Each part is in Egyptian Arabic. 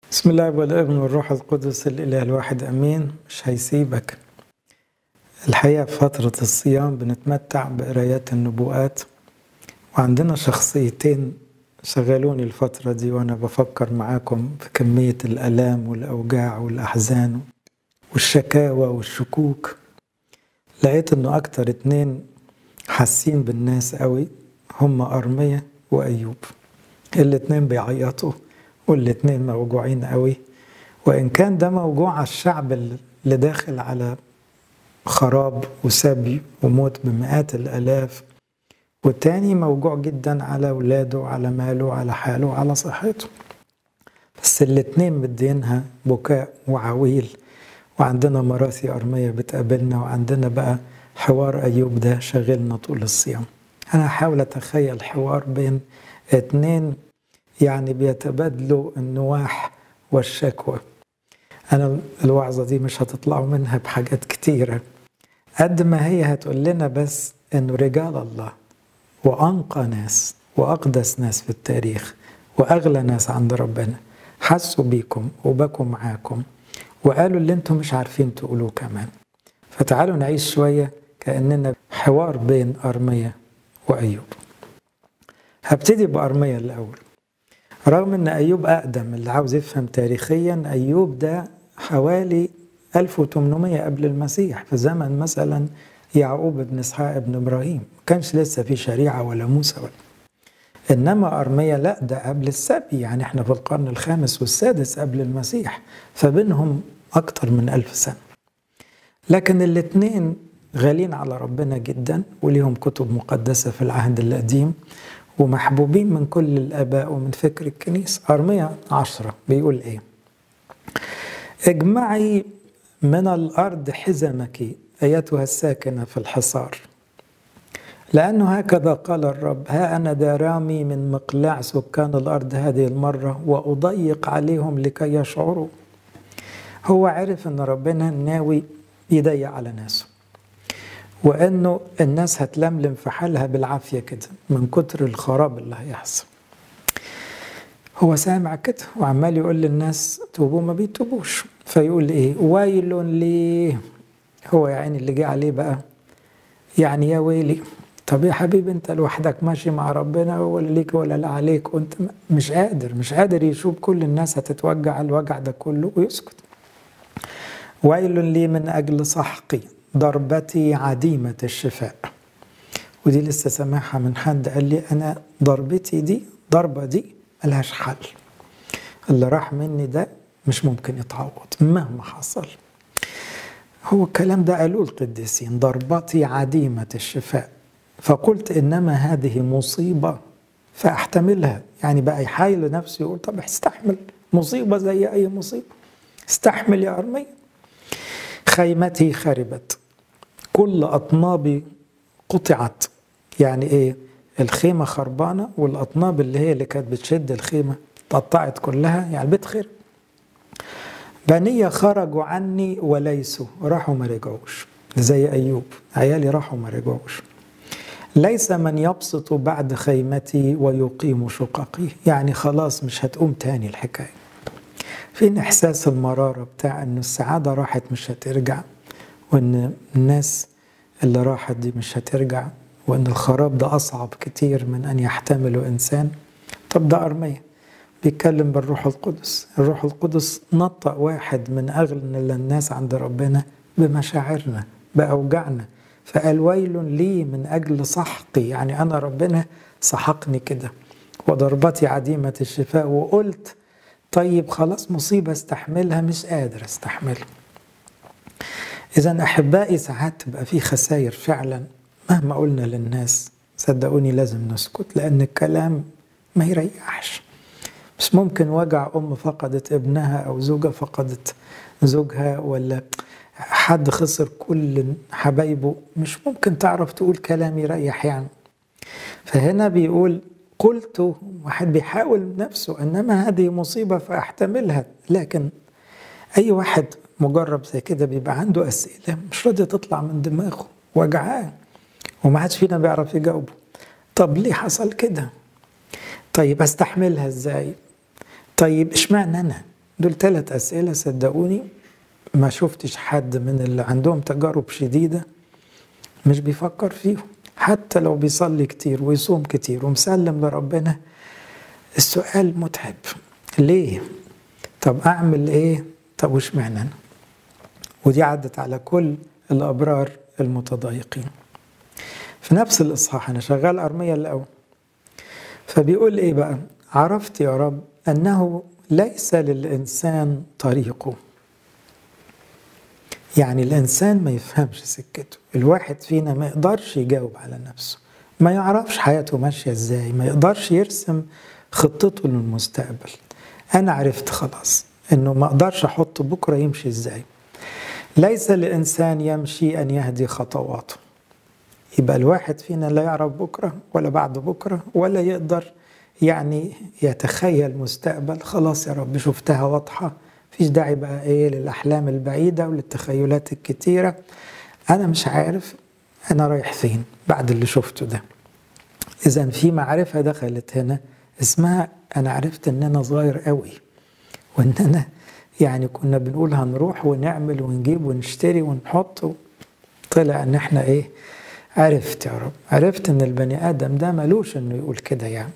بسم الله والابن والروح القدس الاله الواحد امين مش هيسيبك الحقيقه في فتره الصيام بنتمتع بقرايات النبوءات وعندنا شخصيتين شغلوني الفتره دي وانا بفكر معاكم في كميه الالام والاوجاع والاحزان والشكاوى والشكوك لقيت انه اكتر اتنين حاسين بالناس قوي هم ارميا وايوب الاتنين بيعيطوا والاتنين موجوعين قوي وان كان ده موجوع على الشعب اللي داخل على خراب وسبي وموت بمئات الالاف والتاني موجوع جدا على اولاده على ماله على حاله على صحته بس الاتنين مدينها بكاء وعويل وعندنا مراسي أرمية بتقابلنا وعندنا بقى حوار أيوب ده شغلنا طول الصيام أنا هحاول أتخيل حوار بين اتنين يعني بيتبادلوا النواح والشكوى أنا الوعظة دي مش هتطلعوا منها بحاجات كتيرة قد ما هي هتقول لنا بس إنه رجال الله وأنقى ناس وأقدس ناس في التاريخ وأغلى ناس عند ربنا حسوا بيكم وبكوا معاكم وقالوا اللي انتم مش عارفين تقولوه كمان فتعالوا نعيش شوية كأننا حوار بين أرمية وأيوب هبتدي بأرمية الأول رغم ان أيوب أقدم اللي عاوز يفهم تاريخيا أيوب ده حوالي 1800 قبل المسيح في زمن مثلا يعقوب بن إسحاق بن إبراهيم ما كانش لسه في شريعة ولا موسى ولا انما ارميا لا ده قبل السبي يعني احنا في القرن الخامس والسادس قبل المسيح فبينهم اكتر من ألف سنه لكن الاثنين غالين على ربنا جدا وليهم كتب مقدسه في العهد القديم ومحبوبين من كل الاباء ومن فكر الكنيسه ارميا عشرة بيقول ايه اجمعي من الارض حزمك ايتها الساكنه في الحصار لأنه هكذا قال الرب ها أنا دارامي من مقلاع سكان الأرض هذه المرة وأضيق عليهم لكي يشعروا هو عرف أن ربنا ناوي يضيق على ناسه وأنه الناس هتلملم في حالها بالعافية كده من كتر الخراب اللي هيحصل هو سامع كده وعمال يقول للناس توبوا ما بيتوبوش فيقول ايه ويل لي هو يا عيني اللي جه عليه بقى يعني يا ويلي طب يا حبيبي انت لوحدك ماشي مع ربنا ولا ليك ولا لا عليك وانت مش قادر مش قادر يشوف كل الناس هتتوجع الوجع ده كله ويسكت ويل لي من اجل سحقي ضربتي عديمة الشفاء ودي لسه سامعها من حد قال لي انا ضربتي دي ضربة دي ملهاش حل اللي راح مني ده مش ممكن يتعوض مهما حصل هو الكلام ده قالوه القديسين ضربتي عديمة الشفاء فقلت انما هذه مصيبه فاحتملها يعني بقى يحايل لنفسه يقول طب استحمل مصيبه زي اي مصيبه استحمل يا ارميه خيمتي خربت كل اطنابي قطعت يعني ايه الخيمه خربانه والاطناب اللي هي اللي كانت بتشد الخيمه اتقطعت كلها يعني البيت خرب بنية خرجوا عني وليسوا راحوا ما رجعوش زي ايوب عيالي راحوا ما رجعوش ليس من يبسط بعد خيمتي ويقيم شققي يعني خلاص مش هتقوم تاني الحكاية فين إحساس المرارة بتاع أن السعادة راحت مش هترجع وأن الناس اللي راحت دي مش هترجع وأن الخراب ده أصعب كتير من أن يحتمله إنسان طب ده أرمية بيتكلم بالروح القدس الروح القدس نطق واحد من أغلى الناس عند ربنا بمشاعرنا بأوجعنا فقال ويل لي من أجل سحقي يعني أنا ربنا سحقني كده وضربتي عديمة الشفاء وقلت طيب خلاص مصيبة استحملها مش قادر استحملها إذا أحبائي ساعات تبقى في خسائر فعلا مهما قلنا للناس صدقوني لازم نسكت لأن الكلام ما يريحش مش ممكن وجع أم فقدت ابنها أو زوجة فقدت زوجها ولا حد خسر كل حبايبه مش ممكن تعرف تقول كلام يريح يعني فهنا بيقول قلت واحد بيحاول نفسه انما هذه مصيبه فاحتملها لكن اي واحد مجرب زي كده بيبقى عنده اسئله مش راضيه تطلع من دماغه وجعان وما حدش فينا بيعرف يجاوبه طب ليه حصل كده طيب استحملها ازاي طيب اشمعنى انا دول ثلاث أسئلة صدقوني ما شفتش حد من اللي عندهم تجارب شديدة مش بيفكر فيهم حتى لو بيصلي كتير ويصوم كتير ومسلم لربنا السؤال متعب ليه؟ طب أعمل إيه؟ طب وش معنى أنا؟ ودي عدت على كل الأبرار المتضايقين في نفس الإصحاح أنا شغال أرمية الأول فبيقول إيه بقى عرفت يا رب أنه ليس للإنسان طريقه يعني الإنسان ما يفهمش سكته الواحد فينا ما يقدرش يجاوب على نفسه ما يعرفش حياته ماشية إزاي ما يقدرش يرسم خطته للمستقبل أنا عرفت خلاص إنه ما أقدرش أحط بكرة يمشي إزاي ليس لإنسان يمشي أن يهدي خطواته يبقى الواحد فينا لا يعرف بكرة ولا بعد بكرة ولا يقدر يعني يتخيل مستقبل خلاص يا رب شفتها واضحة فيش داعي بقى ايه للأحلام البعيدة وللتخيلات الكتيرة أنا مش عارف أنا رايح فين بعد اللي شفته ده إذا في معرفة دخلت هنا اسمها أنا عرفت إن أنا صغير قوي وإن أنا يعني كنا بنقول هنروح ونعمل ونجيب ونشتري ونحط طلع إن إحنا إيه عرفت يا رب عرفت إن البني آدم ده ملوش إنه يقول كده يعني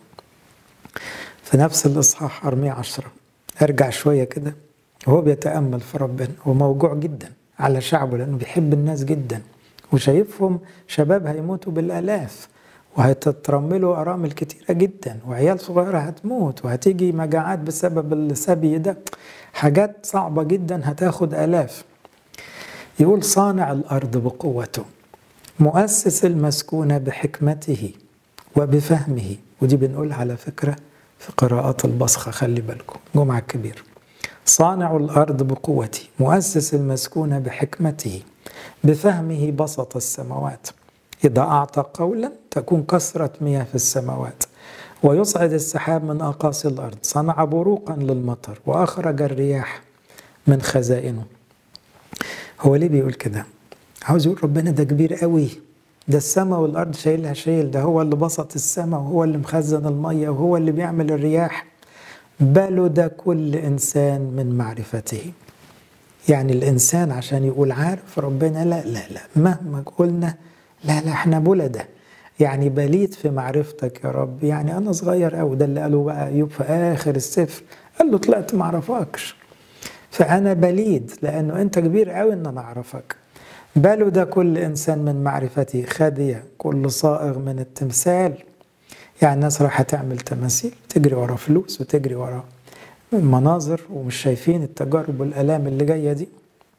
في نفس الإصحاح أرمية عشرة أرجع شوية كده وهو بيتأمل في ربنا هو موجوع جدا على شعبه لأنه بيحب الناس جدا وشايفهم شباب هيموتوا بالآلاف وهتترملوا أرامل كتيرة جدا وعيال صغيرة هتموت وهتيجي مجاعات بسبب السبي ده حاجات صعبة جدا هتاخد آلاف يقول صانع الأرض بقوته مؤسس المسكونة بحكمته وبفهمه ودي بنقولها على فكرة في قراءات البصخة خلي بالكم جمعة كبير صانع الأرض بقوته مؤسس المسكونة بحكمته بفهمه بسط السماوات إذا أعطى قولا تكون كثرة مياه في السماوات ويصعد السحاب من أقاصي الأرض صنع بروقا للمطر وأخرج الرياح من خزائنه هو ليه بيقول كده عاوز يقول ربنا ده كبير قوي ده السماء والارض شايلها شايل ده هو اللي بسط السماء وهو اللي مخزن الميه وهو اللي بيعمل الرياح بل ده كل انسان من معرفته يعني الانسان عشان يقول عارف ربنا لا لا لا مهما قلنا لا لا احنا بلده يعني بليت في معرفتك يا رب يعني انا صغير قوي ده اللي قاله بقى ايوب في اخر السفر قال له طلعت ما اعرفكش فانا بليد لانه انت كبير قوي ان انا اعرفك بل ده كل إنسان من معرفته خادية كل صائغ من التمثال يعني الناس رايحة تعمل تماثيل تجري ورا فلوس وتجري ورا مناظر ومش شايفين التجارب والآلام اللي جاية دي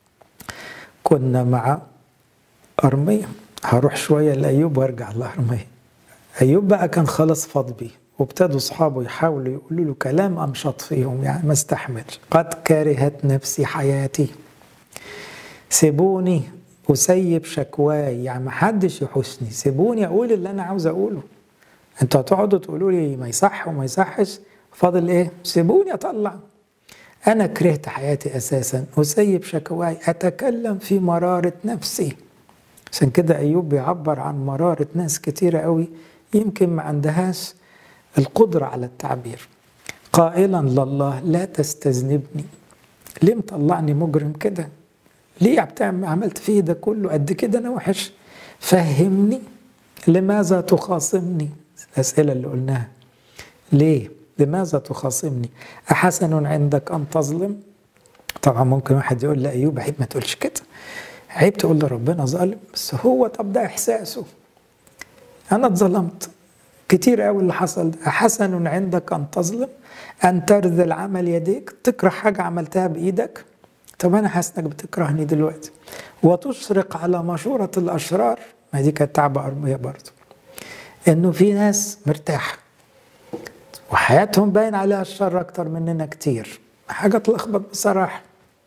كنا مع أرمية هروح شوية لأيوب وارجع لأرمية أيوب بقى كان خلاص فاض بيه وابتدوا أصحابه يحاولوا يقولوا له كلام أمشط فيهم يعني ما استحملش قد كرهت نفسي حياتي سيبوني وسيب شكواي يعني ما حدش يحسني سيبوني اقول اللي انا عاوز اقوله انتوا هتقعدوا تقولوا لي ما يصح وما يصحش فاضل ايه سيبوني اطلع انا كرهت حياتي اساسا وسيب شكواي اتكلم في مراره نفسي عشان كده ايوب بيعبر عن مراره ناس كتيره قوي يمكن ما عندهاش القدره على التعبير قائلا لله لا تستذنبني ليه مطلعني مجرم كده ليه بتعمل عملت فيه ده كله قد كده انا وحش فهمني لماذا تخاصمني الاسئله اللي قلناها ليه لماذا تخاصمني احسن عندك ان تظلم طبعا ممكن واحد يقول لا ايوب عيب ما تقولش كده عيب تقول لربنا ظالم بس هو طب ده احساسه انا اتظلمت كتير قوي اللي حصل ده احسن عندك ان تظلم ان ترذل عمل يديك تكره حاجه عملتها بايدك طب انا حاسس انك بتكرهني دلوقتي وتشرق على مشورة الأشرار ما دي كانت تعبة أرمية برضه إنه في ناس مرتاحة وحياتهم باين عليها الشر أكتر مننا كتير حاجة تلخبط بصراحة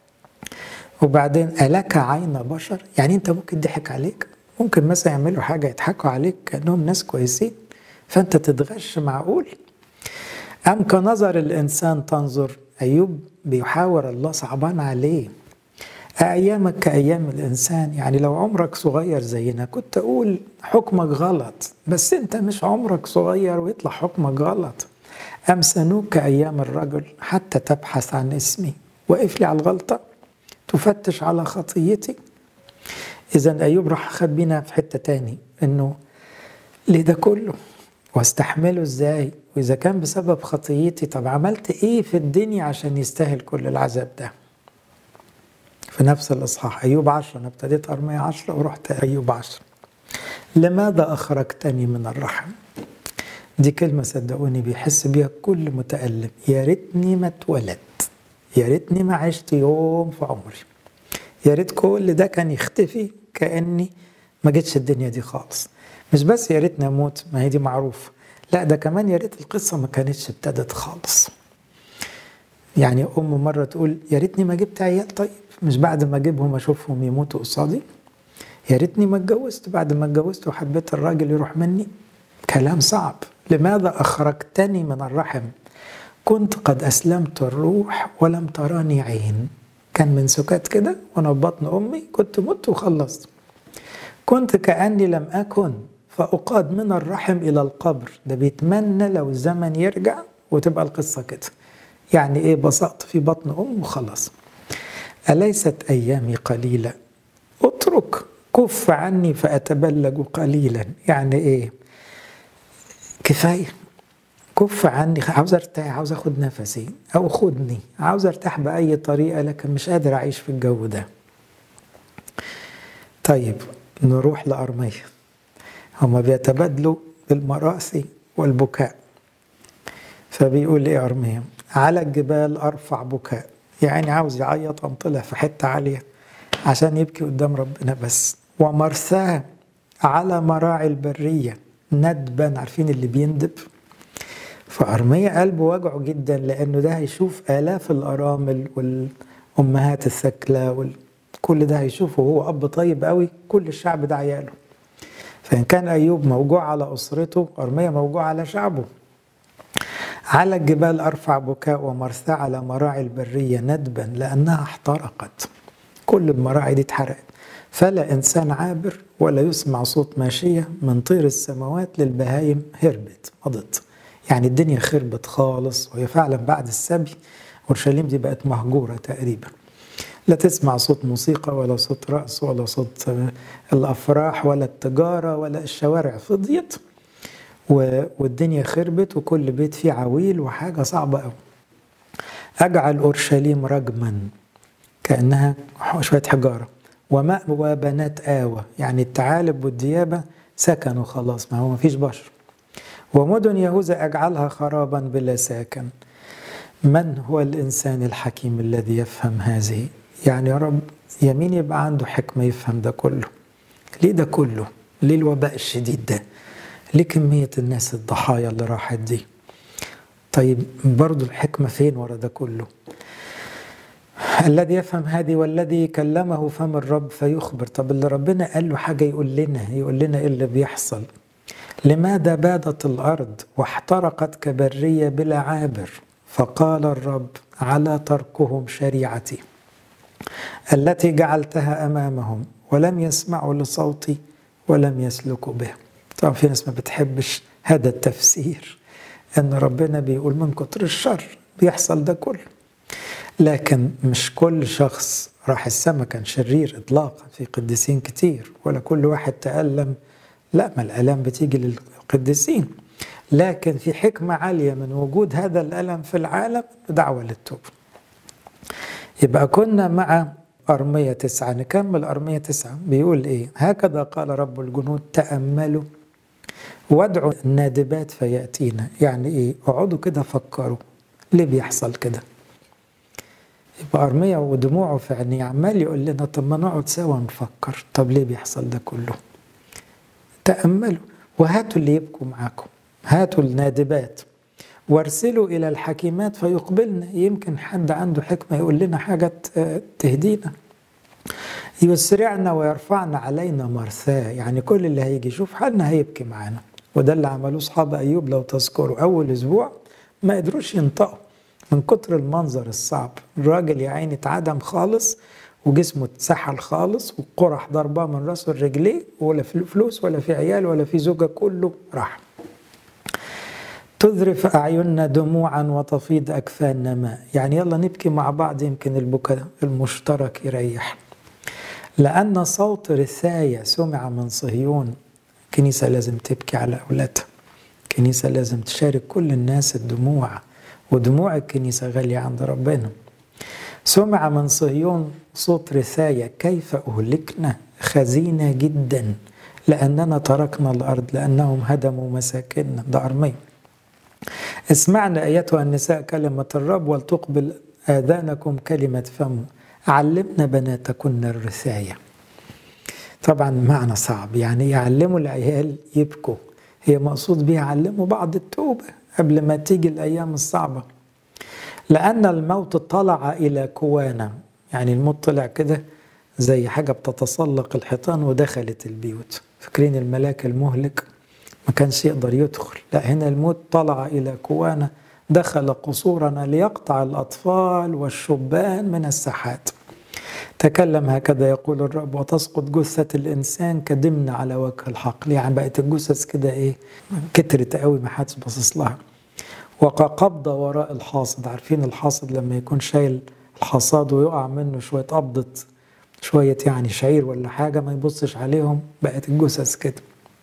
وبعدين ألك عين بشر يعني أنت ممكن ضحك عليك ممكن مثلا يعملوا حاجة يضحكوا عليك كأنهم ناس كويسين فأنت تتغش معقول أم كنظر الإنسان تنظر أيوب بيحاور الله صعبان عليه أيامك كأيام الإنسان يعني لو عمرك صغير زينا كنت أقول حكمك غلط بس أنت مش عمرك صغير ويطلع حكمك غلط أم سنوك كأيام الرجل حتى تبحث عن اسمي واقف لي على الغلطة تفتش على خطيتي إذا أيوب راح خد بينا في حتة تاني إنه ليه ده كله واستحمله ازاي واذا كان بسبب خطيتي طب عملت ايه في الدنيا عشان يستاهل كل العذاب ده في نفس الاصحاح ايوب عشرة انا ابتديت ارمية عشرة ورحت ايوب عشرة لماذا اخرجتني من الرحم دي كلمة صدقوني بيحس بيها كل متألم يا ريتني ما اتولدت يا ريتني ما عشت يوم في عمري يا ريت كل ده كان يختفي كأني ما جيتش الدنيا دي خالص مش بس يا ريتني اموت ما هي دي معروفه لا ده كمان يا ريت القصه ما كانتش ابتدت خالص يعني ام مره تقول يا ريتني ما جبت عيال طيب مش بعد ما اجيبهم اشوفهم يموتوا قصادي يا ريتني ما اتجوزت بعد ما اتجوزت وحبيت الراجل يروح مني كلام صعب لماذا اخرجتني من الرحم كنت قد اسلمت الروح ولم تراني عين كان من سكات كده وانا في بطن امي كنت مت وخلصت كنت كاني لم اكن فأقاد من الرحم إلى القبر ده بيتمنى لو الزمن يرجع وتبقى القصة كده يعني إيه بسقط في بطن أم وخلاص أليست أيامي قليلة اترك كف عني فأتبلج قليلا يعني إيه كفاية كف عني عاوز ارتاح عاوز اخد نفسي او خدني عاوز ارتاح باي طريقه لكن مش قادر اعيش في الجو ده طيب نروح لارميه هما بيتبادلوا بالمراسي والبكاء فبيقول ايه ارميا على الجبال ارفع بكاء يعني عاوز يعيط قام طلع في حته عاليه عشان يبكي قدام ربنا بس ومرساه على مراعي البريه ندبا عارفين اللي بيندب فأرمية قلبه وجعه جدا لأنه ده هيشوف آلاف الأرامل والأمهات الثكلى كل ده هيشوفه وهو أب طيب قوي كل الشعب ده عياله فإن كان أيوب موجوع على أسرته أرمية موجوع على شعبه على الجبال أرفع بكاء ومرثى على مراعي البرية ندبا لأنها احترقت كل المراعي دي اتحرقت فلا إنسان عابر ولا يسمع صوت ماشية من طير السماوات للبهايم هربت مضت يعني الدنيا خربت خالص وهي فعلا بعد السبي اورشليم دي بقت مهجوره تقريبا لا تسمع صوت موسيقى ولا صوت رقص ولا صوت الافراح ولا التجاره ولا الشوارع فضيت والدنيا خربت وكل بيت فيه عويل وحاجه صعبه قوي اجعل اورشليم رجما كانها شويه حجاره ومأوى بنات آوى يعني الثعالب والديابة سكنوا خلاص ما هو ما فيش بشر ومدن يهوذا أجعلها خرابا بلا ساكن من هو الإنسان الحكيم الذي يفهم هذه يعني يا رب يمين يبقى عنده حكمة يفهم ده كله ليه ده كله ليه الوباء الشديد ده ليه كمية الناس الضحايا اللي راحت دي طيب برضو الحكمة فين ورا ده كله الذي يفهم هذه والذي كلمه فم الرب فيخبر طب اللي ربنا قال له حاجة يقول لنا يقول لنا ايه اللي بيحصل لماذا بادت الأرض واحترقت كبرية بلا عابر فقال الرب على تركهم شريعتي التي جعلتها أمامهم ولم يسمعوا لصوتي ولم يسلكوا به طبعا في ناس ما بتحبش هذا التفسير ان ربنا بيقول من كتر الشر بيحصل ده كله لكن مش كل شخص راح السما كان شرير اطلاقا في قديسين كتير ولا كل واحد تألم لا ما الالام بتيجي للقديسين لكن في حكمة عالية من وجود هذا الألم في العالم دعوة للتوبة يبقى كنا مع أرمية تسعة نكمل أرمية تسعة بيقول إيه هكذا قال رب الجنود تأملوا وادعوا النادبات فيأتينا يعني إيه اقعدوا كده فكروا ليه بيحصل كده يبقى أرمية ودموعه في عينيه عمال يقول لنا طب ما نقعد سوا نفكر طب ليه بيحصل ده كله تأملوا وهاتوا اللي يبكوا معاكم هاتوا النادبات وارسلوا إلى الحكيمات فيقبلنا يمكن حد عنده حكمة يقول لنا حاجة تهدينا يسرعنا ويرفعنا علينا مرثاه يعني كل اللي هيجي يشوف حالنا هيبكي معانا وده اللي عملوه اصحاب ايوب لو تذكروا اول اسبوع ما قدروش ينطقوا من كتر المنظر الصعب الراجل يا عيني اتعدم خالص وجسمه اتسحل خالص والقرح ضرباه من راسه لرجليه ولا في فلوس ولا في عيال ولا في زوجة كله راح تذرف أعيننا دموعا وتفيض أكفاننا ماء يعني يلا نبكي مع بعض يمكن البكاء المشترك يريح لأن صوت رثاية سمع من صهيون كنيسة لازم تبكي على أولادها كنيسة لازم تشارك كل الناس الدموع ودموع الكنيسة غالية عند ربنا سمع من صهيون صوت رثاية كيف أهلكنا خزينة جدا لأننا تركنا الأرض لأنهم هدموا مساكننا ده أرمية اسمعنا أيتها النساء كلمة الرب ولتقبل آذانكم كلمة فمه علمنا بناتكن الرثاية طبعا معنى صعب يعني يعلموا العيال يبكوا هي مقصود بها علموا بعض التوبة قبل ما تيجي الأيام الصعبة لأن الموت طلع إلى كوانا يعني الموت طلع كده زي حاجة بتتسلق الحيطان ودخلت البيوت فاكرين الملاك المهلك ما كانش يقدر يدخل لا هنا الموت طلع إلى كوانا دخل قصورنا ليقطع الأطفال والشبان من الساحات تكلم هكذا يقول الرب وتسقط جثة الإنسان كدمن على وجه الحقل يعني بقت الجثث كده إيه كترت قوي ما حدش باصص لها وكقبضة وراء الحاصد عارفين الحاصد لما يكون شايل الحصاد ويقع منه شوية قبضة شوية يعني شعير ولا حاجة ما يبصش عليهم بقت الجثث كده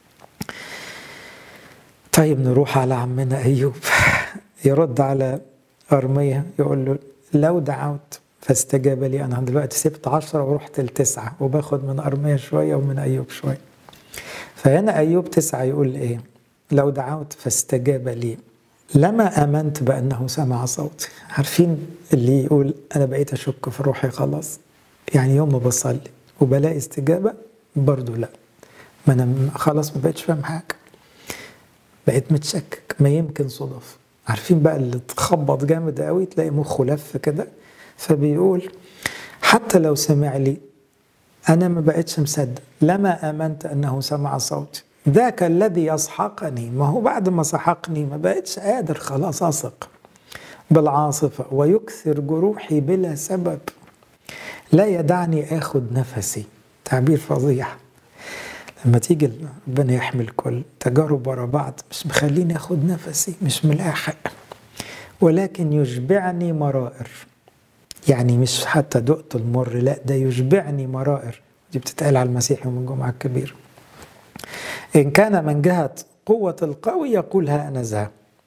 طيب نروح على عمنا أيوب يرد على أرمية يقول له لو دعوت فاستجاب لي أنا دلوقتي سبت عشرة ورحت لتسعة وباخد من أرمية شوية ومن أيوب شوية فهنا أيوب تسعة يقول إيه لو دعوت فاستجاب لي لما آمنت بأنه سمع صوتي عارفين اللي يقول أنا بقيت أشك في روحي خلاص يعني يوم ما بصلي وبلاقي استجابة برضو لا ما أنا خلاص ما بقتش فاهم حاجة بقيت متشكك ما يمكن صدف عارفين بقى اللي تخبط جامد قوي تلاقي مخه لف كده فبيقول حتى لو سمع لي أنا ما بقتش مصدق لما آمنت أنه سمع صوتي ذاك الذي يسحقني ما هو بعد ما سحقني ما بقتش قادر خلاص أثق بالعاصفة ويكثر جروحي بلا سبب لا يدعني آخذ نفسي تعبير فظيع لما تيجي ربنا يحمل كل تجارب ورا بعض مش مخليني اخد نفسي مش ملاحق ولكن يشبعني مرائر يعني مش حتى دقت المر لا ده يشبعني مرائر دي بتتقال على المسيح يوم الجمعة الكبير إن كان من جهة قوة القوي يقول ها أنا ذا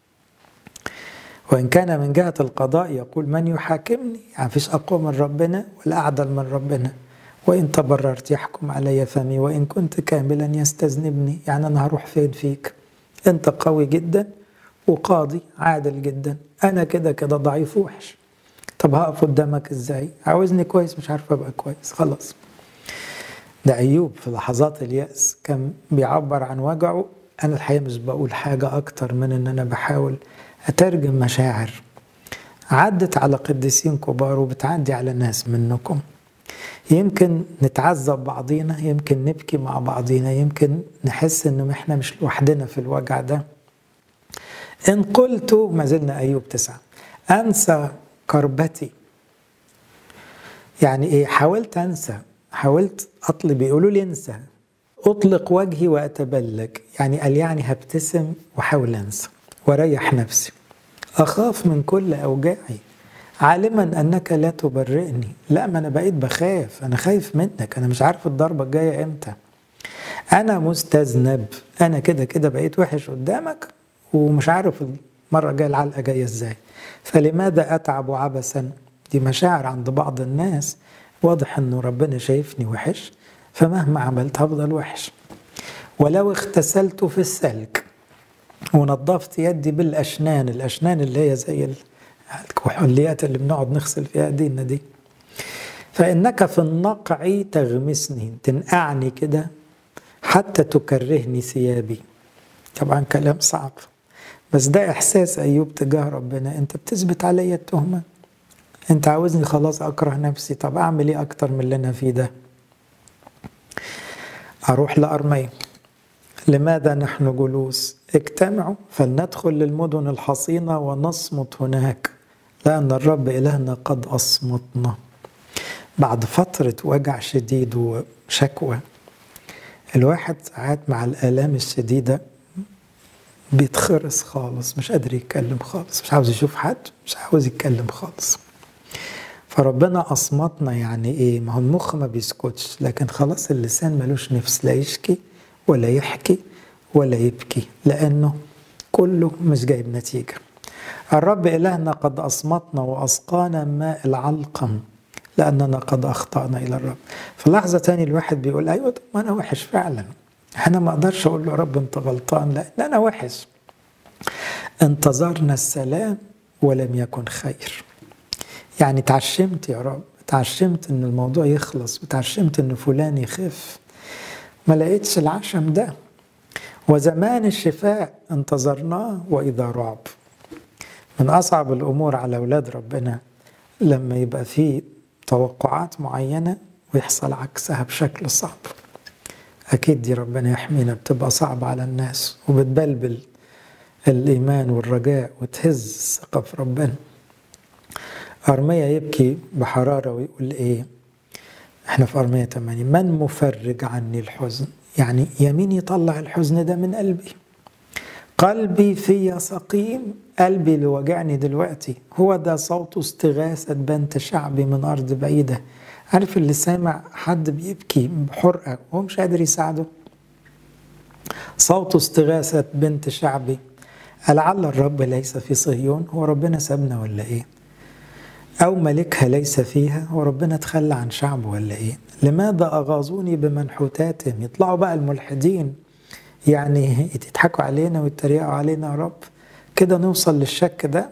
وإن كان من جهة القضاء يقول من يحاكمني يعني فيش أقوى من ربنا ولا أعدل من ربنا وإن تبررت يحكم علي فمي وإن كنت كاملا يستذنبني يعني أنا هروح فين فيك أنت قوي جدا وقاضي عادل جدا أنا كده كده ضعيف وحش طب هقف قدامك إزاي عاوزني كويس مش عارف أبقى كويس خلاص ده أيوب في لحظات اليأس كان بيعبر عن وجعه أنا الحقيقة مش بقول حاجة أكتر من إن أنا بحاول أترجم مشاعر عدت على قديسين كبار وبتعدي على ناس منكم يمكن نتعذب بعضينا يمكن نبكي مع بعضينا يمكن نحس ان احنا مش لوحدنا في الوجع ده ان قلت ما زلنا ايوب تسعة انسى كربتي يعني ايه حاولت انسى حاولت اطلب يقولوا لي انسى اطلق وجهي واتبلج يعني قال يعني هبتسم واحاول انسى واريح نفسي اخاف من كل اوجاعي عالما انك لا تبرئني لا ما انا بقيت بخاف انا خايف منك انا مش عارف الضربه الجايه امتى انا مستذنب انا كده كده بقيت وحش قدامك ومش عارف المره الجايه العلقه جايه ازاي فلماذا اتعب عبثا دي مشاعر عند بعض الناس واضح انه ربنا شايفني وحش فمهما عملت هفضل وحش ولو اغتسلت في السلك ونظفت يدي بالاشنان الاشنان اللي هي زي الكحوليات اللي بنقعد نغسل فيها ايدينا دي فانك في النقع تغمسني تنقعني كده حتى تكرهني ثيابي طبعا كلام صعب بس ده احساس ايوب تجاه ربنا انت بتثبت عليا التهمه انت عاوزني خلاص اكره نفسي طب اعمل ايه اكتر من اللي انا فيه ده اروح لارميه لماذا نحن جلوس اجتمعوا فلندخل للمدن الحصينه ونصمت هناك لأن الرب إلهنا قد أصمتنا بعد فترة وجع شديد وشكوى الواحد ساعات مع الآلام الشديدة بيتخرس خالص مش قادر يتكلم خالص مش عاوز يشوف حد مش عاوز يتكلم خالص فربنا أصمتنا يعني إيه ما هو المخ ما بيسكتش لكن خلاص اللسان ملوش نفس لا يشكي ولا يحكي ولا يبكي لأنه كله مش جايب نتيجة الرب إلهنا قد أصمتنا وأسقانا ماء العلقم لأننا قد أخطأنا إلى الرب في لحظة تاني الواحد بيقول أيوة طب ما أنا وحش فعلا أنا ما أقدرش أقول له يا رب أنت غلطان لأن أنا وحش انتظرنا السلام ولم يكن خير يعني تعشمت يا رب تعشمت ان الموضوع يخلص وتعشمت ان فلان يخف ما لقيتش العشم ده وزمان الشفاء انتظرناه واذا رعب من اصعب الامور على اولاد ربنا لما يبقى في توقعات معينه ويحصل عكسها بشكل صعب اكيد دي ربنا يحمينا بتبقى صعبه على الناس وبتبلبل الايمان والرجاء وتهز الثقه في ربنا أرميا يبكي بحرارة ويقول إيه إحنا في أرميا 80 من مفرج عني الحزن يعني يمين يطلع الحزن ده من قلبي قلبي في سقيم قلبي اللي وجعني دلوقتي هو ده صوت استغاثة بنت شعبي من أرض بعيدة عارف اللي سامع حد بيبكي بحرقة وهو مش قادر يساعده صوت استغاثة بنت شعبي لعل الرب ليس في صهيون هو ربنا سابنا ولا ايه أو ملكها ليس فيها هو ربنا تخلى عن شعبه ولا إيه لماذا أغاظوني بمنحوتاتهم يطلعوا بقى الملحدين يعني يضحكوا علينا ويتريقوا علينا يا رب كده نوصل للشك ده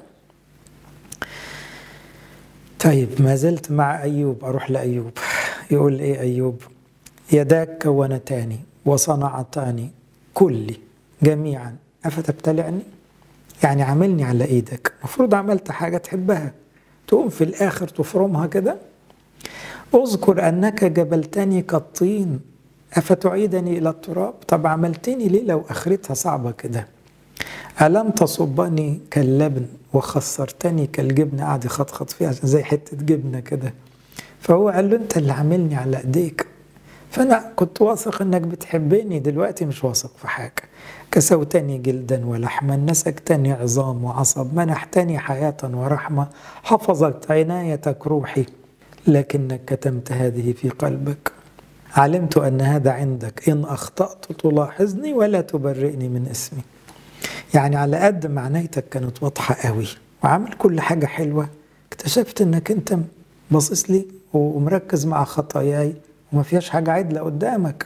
طيب ما زلت مع أيوب أروح لأيوب يقول إيه أيوب يداك كونتاني وصنعتاني كلي جميعا أفتبتلعني يعني عاملني على إيدك المفروض عملت حاجة تحبها تقوم في الآخر تفرمها كده اذكر أنك جبلتني كالطين أفتعيدني إلى التراب طب عملتني ليه لو آخرتها صعبة كده ألم تصبني كاللبن وخسرتني كالجبن قاعد يخطخط فيها زي حتة جبنة كده فهو قال له أنت اللي عاملني على إيديك فأنا كنت واثق إنك بتحبني دلوقتي مش واثق في حاجة كسوتني جلدا ولحما نسكتني عظام وعصب منحتني حياة ورحمة حفظت عنايتك روحي لكنك كتمت هذه في قلبك علمت أن هذا عندك إن أخطأت تلاحظني ولا تبرئني من اسمي يعني على قد ما عنايتك كانت واضحة قوي وعامل كل حاجة حلوة اكتشفت انك انت باصص لي ومركز مع خطاياي وما فيهاش حاجة عدلة قدامك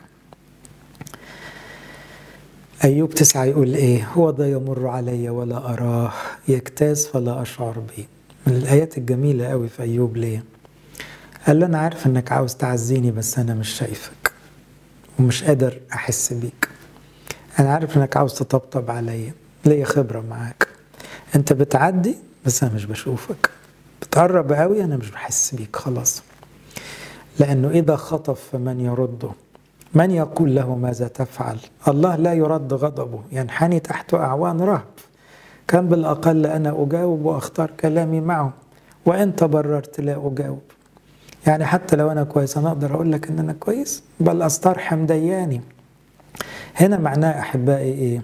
أيوب تسعة يقول إيه هو ده يمر علي ولا أراه يجتاز فلا أشعر به من الآيات الجميلة قوي في أيوب ليه قال له أنا عارف إنك عاوز تعزيني بس أنا مش شايفك ومش قادر أحس بيك أنا عارف إنك عاوز تطبطب عليا ليا خبرة معاك أنت بتعدي بس أنا مش بشوفك بتقرب قوي أنا مش بحس بيك خلاص لأنه إذا خطف فمن يرده من يقول له ماذا تفعل الله لا يرد غضبه ينحني تحت أعوان رهب كان بالأقل أنا أجاوب وأختار كلامي معه وإن تبررت لا أجاوب يعني حتى لو أنا كويس أنا أقدر أقول لك إن أنا كويس بل أسترحم دياني هنا معناه أحبائي إيه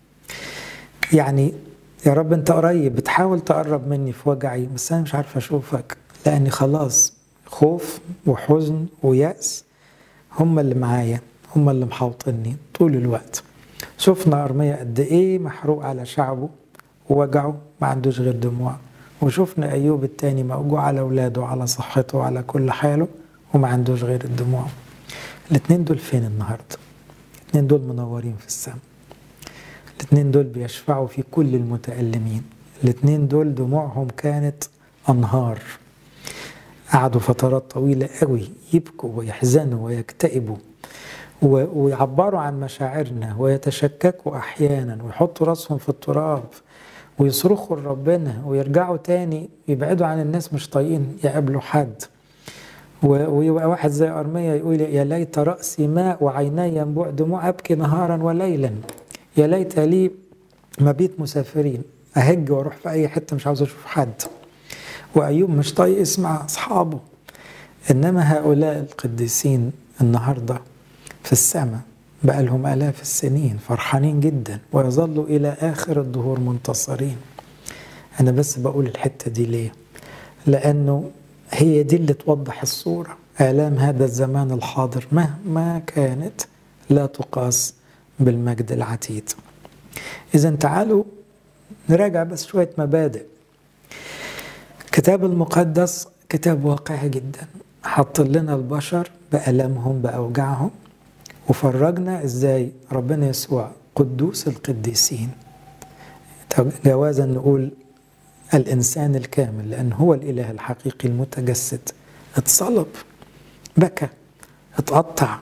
يعني يا رب أنت قريب بتحاول تقرب مني في وجعي بس أنا مش عارف أشوفك لأني خلاص خوف وحزن ويأس هم اللي معايا هم اللي محاوطني طول الوقت شفنا أرمية قد إيه محروق على شعبه ووجعه ما عندوش غير دموع وشفنا أيوب التاني موجوع على أولاده وعلى صحته وعلى كل حاله وما عندوش غير الدموع الاتنين دول فين النهاردة الاتنين دول منورين في السماء الاتنين دول بيشفعوا في كل المتألمين الاتنين دول دموعهم كانت أنهار قعدوا فترات طويلة قوي يبكوا ويحزنوا ويكتئبوا ويعبروا عن مشاعرنا ويتشككوا أحيانا ويحطوا راسهم في التراب ويصرخوا لربنا ويرجعوا تاني يبعدوا عن الناس مش طايقين يقابلوا حد ويبقى واحد زي أرمية يقول يا ليت رأسي ماء وعيني ينبوع دموع أبكي نهارا وليلا يا ليت لي مبيت مسافرين أهج وأروح في أي حتة مش عاوز أشوف حد وأيوب مش طايق يسمع أصحابه إنما هؤلاء القديسين النهاردة في السماء بقى لهم آلاف السنين فرحانين جدا ويظلوا إلى آخر الدهور منتصرين أنا بس بقول الحتة دي ليه لأنه هي دي اللي توضح الصورة آلام هذا الزمان الحاضر مهما كانت لا تقاس بالمجد العتيد إذا تعالوا نراجع بس شوية مبادئ الكتاب المقدس كتاب واقعي جدا حط لنا البشر بألمهم بأوجاعهم وفرجنا ازاي ربنا يسوع قدوس القديسين جوازا نقول الإنسان الكامل لأن هو الإله الحقيقي المتجسد اتصلب بكى اتقطع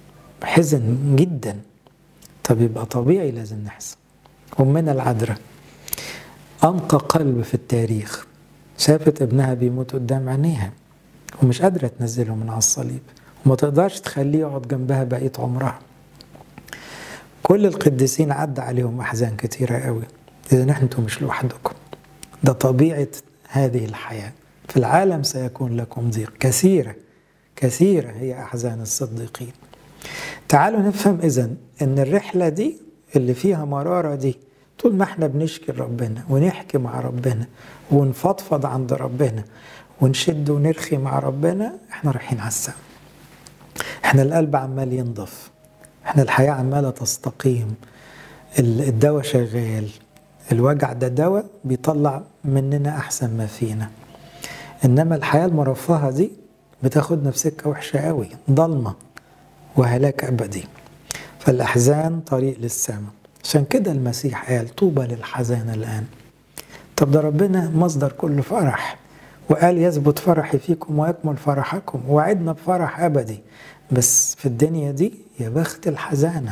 حزن جدا طب يبقى طبيعي لازم نحزن أمنا العذراء أنقى قلب في التاريخ شافت ابنها بيموت قدام عينيها ومش قادرة تنزله من على الصليب وما تقدرش تخليه يقعد جنبها بقية عمرها كل القديسين عدى عليهم أحزان كتيرة قوي إذا أنتم مش لوحدكم ده طبيعة هذه الحياة في العالم سيكون لكم ضيق كثيرة كثيرة هي أحزان الصديقين تعالوا نفهم إذا أن الرحلة دي اللي فيها مرارة دي طول ما احنا بنشكي ربنا ونحكي مع ربنا ونفضفض عند ربنا ونشد ونرخي مع ربنا احنا رايحين على السما احنا القلب عمال ينضف احنا الحياة عمالة تستقيم الدواء شغال الوجع ده دواء بيطلع مننا أحسن ما فينا إنما الحياة المرفهة دي بتاخدنا في سكة وحشة قوي ضلمة وهلاك أبدي فالأحزان طريق للسماء عشان كده المسيح قال طوبى للحزان الآن طب ده ربنا مصدر كل فرح وقال يثبت فرحي فيكم ويكمل فرحكم وعدنا بفرح أبدي بس في الدنيا دي يا بخت الحزانة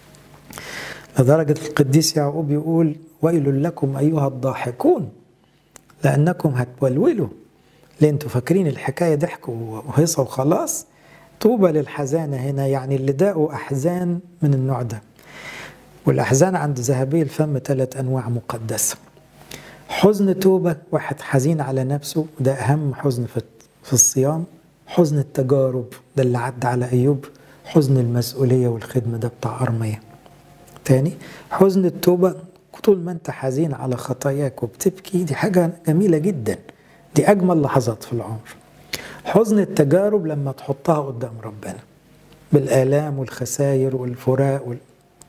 لدرجة القديس يعقوب يقول ويل لكم أيها الضاحكون لأنكم هتولولوا ليه انتوا فاكرين الحكاية ضحك وهيصة وخلاص طوبى للحزانة هنا يعني اللي داقوا أحزان من النوع ده والأحزان عند ذهبي الفم ثلاث أنواع مقدسة حزن توبة واحد حزين على نفسه ده أهم حزن في الصيام حزن التجارب ده اللي عدى على أيوب حزن المسؤولية والخدمة ده بتاع أرمية تاني حزن التوبة طول ما انت حزين على خطاياك وبتبكي دي حاجة جميلة جدا دي أجمل لحظات في العمر حزن التجارب لما تحطها قدام ربنا بالآلام والخسائر والفراق وال...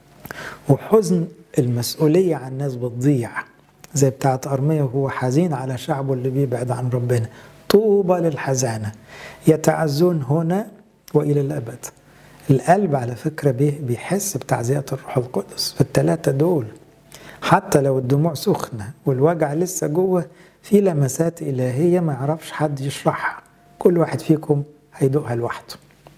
وحزن المسؤولية عن الناس بتضيع زي بتاعت أرمية وهو حزين على شعبه اللي بيبعد عن ربنا طوبى للحزانة يتعزون هنا وإلى الأبد القلب على فكرة بيحس بتعزية الروح القدس في الثلاثة دول حتى لو الدموع سخنة والوجع لسه جوه في لمسات إلهية ما يعرفش حد يشرحها كل واحد فيكم هيدوقها لوحده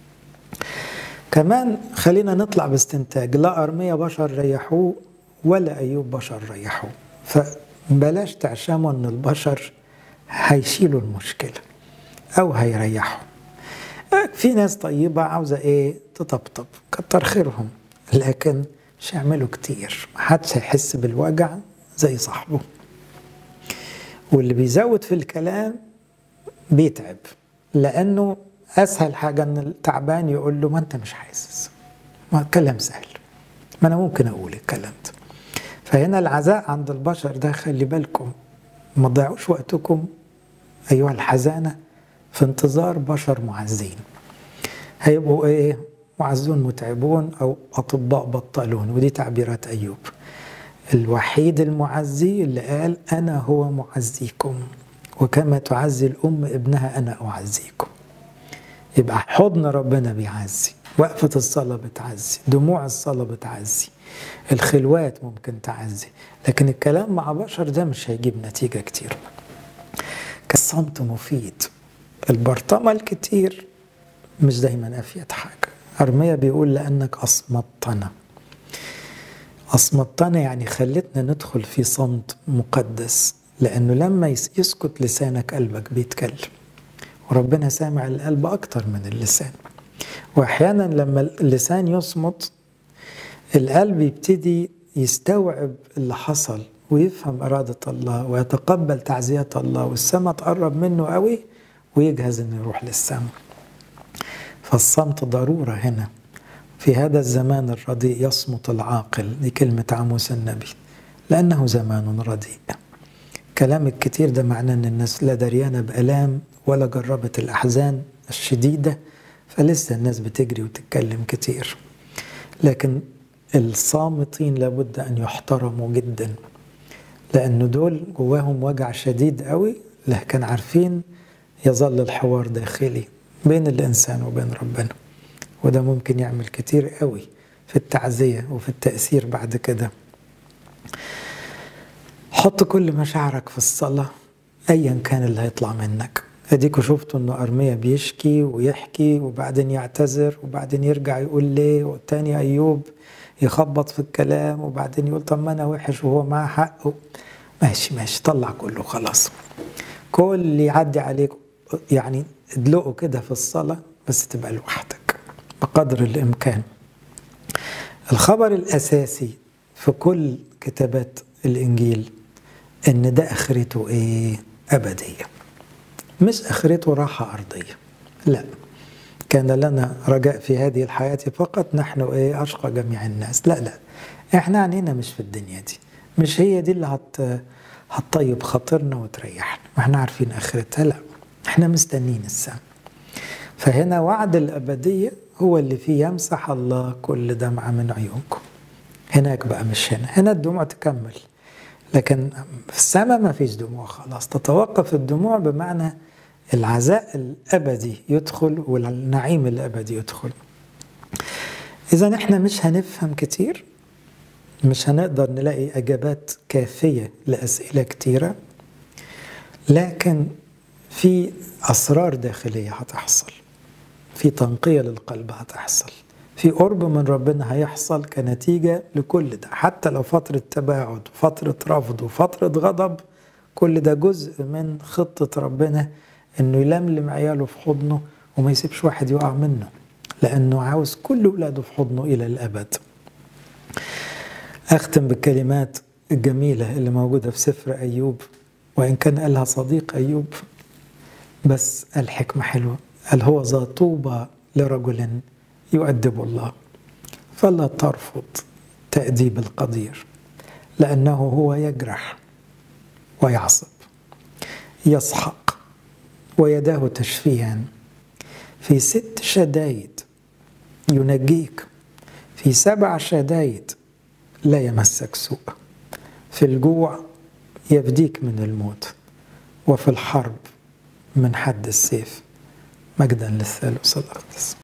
كمان خلينا نطلع باستنتاج لا أرمية بشر ريحوه ولا أيوب بشر ريحوه فبلاش تعشموا أن البشر هيشيلوا المشكلة أو هيريحوا في ناس طيبة عاوزة إيه تطبطب كتر خيرهم لكن مش هيعملوا كتير محدش هيحس بالوجع زي صاحبه واللي بيزود في الكلام بيتعب لأنه أسهل حاجة إن التعبان يقول له ما أنت مش حاسس ما الكلام سهل ما أنا ممكن أقول الكلام ده فهنا العزاء عند البشر ده خلي بالكم ما تضيعوش وقتكم أيها الحزانة في انتظار بشر معزين هيبقوا إيه معزون متعبون أو أطباء بطلون ودي تعبيرات أيوب الوحيد المعزي اللي قال أنا هو معزيكم وكما تعزي الأم ابنها أنا أعزيكم يبقى حضن ربنا بيعزي وقفة الصلاة بتعزي دموع الصلاة بتعزي الخلوات ممكن تعزي لكن الكلام مع بشر ده مش هيجيب نتيجة كتير كالصمت مفيد البرطمة الكتير مش دايما أفيد حاجة أرميا بيقول لأنك أصمتنا أصمتنا يعني خلتنا ندخل في صمت مقدس لأنه لما يسكت لسانك قلبك بيتكلم وربنا سامع القلب أكتر من اللسان وأحيانا لما اللسان يصمت القلب يبتدي يستوعب اللي حصل ويفهم إرادة الله ويتقبل تعزية الله والسماء تقرب منه قوي ويجهز إنه يروح للسماء فالصمت ضرورة هنا في هذا الزمان الرديء يصمت العاقل دي كلمة عاموس النبي لأنه زمان رديء كلام الكتير ده معناه أن الناس لا دريانة بألام ولا جربت الأحزان الشديدة فلسه الناس بتجري وتتكلم كتير لكن الصامتين لابد أن يحترموا جدا لأن دول جواهم وجع شديد قوي لكن عارفين يظل الحوار داخلي بين الإنسان وبين ربنا وده ممكن يعمل كتير قوي في التعزية وفي التأثير بعد كده حط كل مشاعرك في الصلاة أيا كان اللي هيطلع منك اديكوا شفتوا انه ارميا بيشكي ويحكي وبعدين يعتذر وبعدين يرجع يقول ليه والتاني ايوب يخبط في الكلام وبعدين يقول طب ما انا وحش وهو معاه حق ماشي ماشي طلع كله خلاص كل اللي يعدي عليك يعني ادلقه كده في الصلاة بس تبقى لوحدك بقدر الإمكان الخبر الأساسي في كل كتابات الإنجيل إن ده آخرته إيه؟ أبدية مش آخرته راحة أرضية لا كان لنا رجاء في هذه الحياة فقط نحن إيه أشقى جميع الناس لا لا إحنا عنينا مش في الدنيا دي مش هي دي اللي هت هتطيب خاطرنا وتريحنا واحنا عارفين آخرتها لا احنا مستنين السماء فهنا وعد الأبدية هو اللي فيه يمسح الله كل دمعة من عيونكم هناك بقى مش هنا هنا الدموع تكمل لكن في السماء ما فيش دموع خلاص تتوقف الدموع بمعنى العزاء الأبدي يدخل والنعيم الأبدي يدخل إذا احنا مش هنفهم كتير مش هنقدر نلاقي إجابات كافية لأسئلة كتيرة لكن في أسرار داخلية هتحصل في تنقية للقلب هتحصل في قرب من ربنا هيحصل كنتيجة لكل ده حتى لو فترة تباعد وفترة رفض وفترة غضب كل ده جزء من خطة ربنا انه يلملم عياله في حضنه وما يسيبش واحد يقع منه لانه عاوز كل اولاده في حضنه الى الابد اختم بالكلمات الجميلة اللي موجودة في سفر ايوب وان كان قالها صديق ايوب بس الحكمة حلوة قال هو ذا طوبى لرجل يؤدب الله فلا ترفض تأديب القدير لأنه هو يجرح ويعصب يسحق ويداه تشفيان في ست شدايد ينجيك في سبع شدايد لا يمسك سوء في الجوع يفديك من الموت وفي الحرب من حد السيف مجدا للثالوث الأقدس